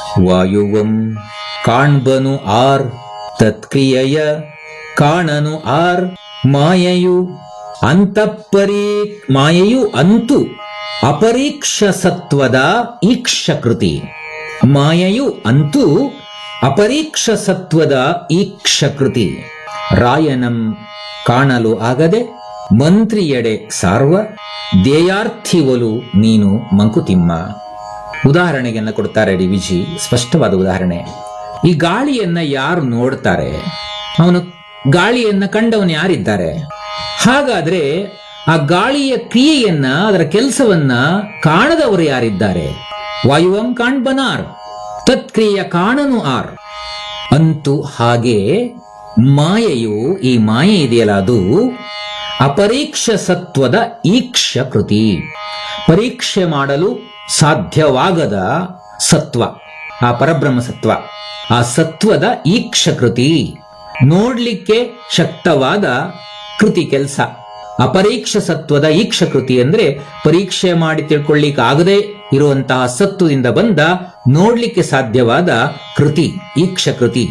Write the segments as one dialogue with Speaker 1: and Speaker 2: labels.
Speaker 1: ವಾಯುವಂ ಕಾಣ್ಬನು R ತತ್ಕ್ರಿಯೆಯ ಕಾಣನು R ಮಾಯೆಯು ಅಂತಃಪರಿ ಮಾಯೆಯು ಅಂತು ಅಪರೀಕ್ಷ ಸತ್ವದ ಈಕ್ಷಕೃತಿ ಮಾಯೆಯು ಅಂತೂ ಅಪರೀಕ್ಷ ಸತ್ವದ ಈಕ್ಷಕೃತಿ ರಾಯನಂ ಕಾಣಲು ಆಗದೆ ಮಂತ್ರಿಯೆಡೆ ಸಾರ್ವ ಧ್ಯೇಯಾರ್ಥಿವಲು ನೀನು ಮಂಕುತಿಮ್ಮ ಉದಾಹರಣೆಗೆನ್ನ ಕೊಡ್ತಾರೆ ಡಿ ವಿಜಿ ಸ್ಪಷ್ಟವಾದ ಉದಾಹರಣೆ ಈ ಗಾಳಿಯನ್ನ ಯಾರು ನೋಡ್ತಾರೆ ಅವನು ಗಾಳಿಯನ್ನ ಕಂಡವನು ಯಾರಿದ್ದಾರೆ ಹಾಗಾದ್ರೆ ಆ ಗಾಳಿಯ ಕ್ರಿಯೆಯನ್ನ ಅದರ ಕೆಲಸವನ್ನ ಕಾಣದವರು ಯಾರಿದ್ದಾರೆ ವಾಯುವಂ ಕಾಣ್ಬನಾರ್ ತತ್ಕ್ರಿಯೆಯ ಕಾಣನು ಆರ್ ಅಂತೂ ಹಾಗೆ ಮಾಯೆಯು ಈ ಮಾಯೆ ಇದೆಯಲ್ಲ ಅದು ಅಪರೀಕ್ಷ ಸತ್ವದ ಈಕ್ಷ ಕೃತಿ ಪರೀಕ್ಷೆ ಮಾಡಲು ಸಾಧ್ಯವಾಗದ ಸತ್ವ ಆ ಪರಬ್ರಹ್ಮ ಸತ್ವ ಆ ಸತ್ವದ ಈಕ್ಷ ಕೃತಿ ನೋಡ್ಲಿಕ್ಕೆ ಶಕ್ತವಾದ ಕೃತಿ ಕೆಲಸ ಅಪರೀಕ್ಷ ಸತ್ವದ ಈಕ್ಷ ಕೃತಿ ಅಂದ್ರೆ ಪರೀಕ್ಷೆ ಮಾಡಿ ತಿಳ್ಕೊಳ್ಳಿಕ್ಕೆ ಆಗದೆ ಇರುವಂತಹ ಸತ್ವದಿಂದ ಬಂದ ನೋಡ್ಲಿಕ್ಕೆ ಸಾಧ್ಯವಾದ ಕೃತಿ ಈಕ್ಷ ಕೃತಿ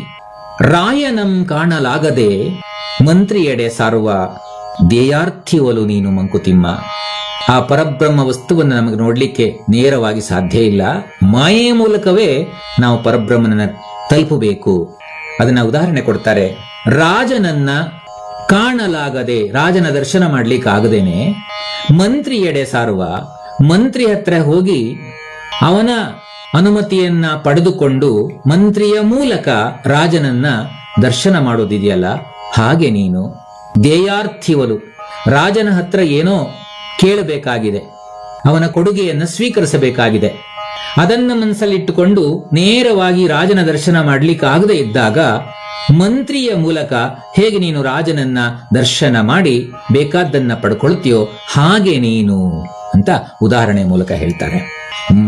Speaker 1: ರಾಯನಂ ಕಾಣಲಾಗದೆ ಮಂತ್ರಿಯೆಡೆ ಸಾರುವ ಧ್ಯೇಯಾರ್ಥಿವಲು ನೀನು ಮಂಕುತಿಮ್ಮ ಆ ಪರಬ್ರಹ್ಮ ವಸ್ತುವನ್ನು ನಮಗೆ ನೋಡ್ಲಿಕ್ಕೆ ನೇರವಾಗಿ ಸಾಧ್ಯ ಇಲ್ಲ ಮಾಯೆಯ ಮೂಲಕವೇ ನಾವು ಪರಬ್ರಹ್ಮನನ್ನ ತಲುಪಬೇಕು ಅದನ್ನ ಉದಾಹರಣೆ ಕೊಡ್ತಾರೆ ರಾಜನನ್ನ ಕಾಣಲಾಗದೆ ರಾಜನ ದರ್ಶನ ಮಾಡ್ಲಿಕ್ಕೆ ಆಗದೇನೆ ಮಂತ್ರಿಯೆಡೆ ಸಾರುವ ಮಂತ್ರಿ ಹತ್ರ ಹೋಗಿ ಅವನ ಅನುಮತಿಯನ್ನ ಪಡೆದುಕೊಂಡು ಮಂತ್ರಿಯ ಮೂಲಕ ರಾಜನನ್ನ ದರ್ಶನ ಮಾಡೋದಿದೆಯಲ್ಲ ಹಾಗೆ ನೀನು ಧ್ಯೇಯಾರ್ಥಿವಲು ರಾಜನ ಹತ್ರ ಏನೋ ಕೇಳಬೇಕಾಗಿದೆ ಅವನ ಕೊಡುಗೆಯನ್ನು ಸ್ವೀಕರಿಸಬೇಕಾಗಿದೆ ಅದನ್ನ ಮನಸ್ಸಲ್ಲಿಟ್ಟುಕೊಂಡು ನೇರವಾಗಿ ರಾಜನ ದರ್ಶನ ಮಾಡ್ಲಿಕ್ಕೆ ಆಗದೆ ಇದ್ದಾಗ ಮಂತ್ರಿಯ ಮೂಲಕ ಹೇಗೆ ನೀನು ರಾಜನನ್ನ ದರ್ಶನ ಮಾಡಿ ಬೇಕಾದ್ದನ್ನ ಪಡ್ಕೊಳ್ತೀಯೋ ಹಾಗೆ ನೀನು ಅಂತ ಉದಾಹರಣೆ ಮೂಲಕ ಹೇಳ್ತಾರೆ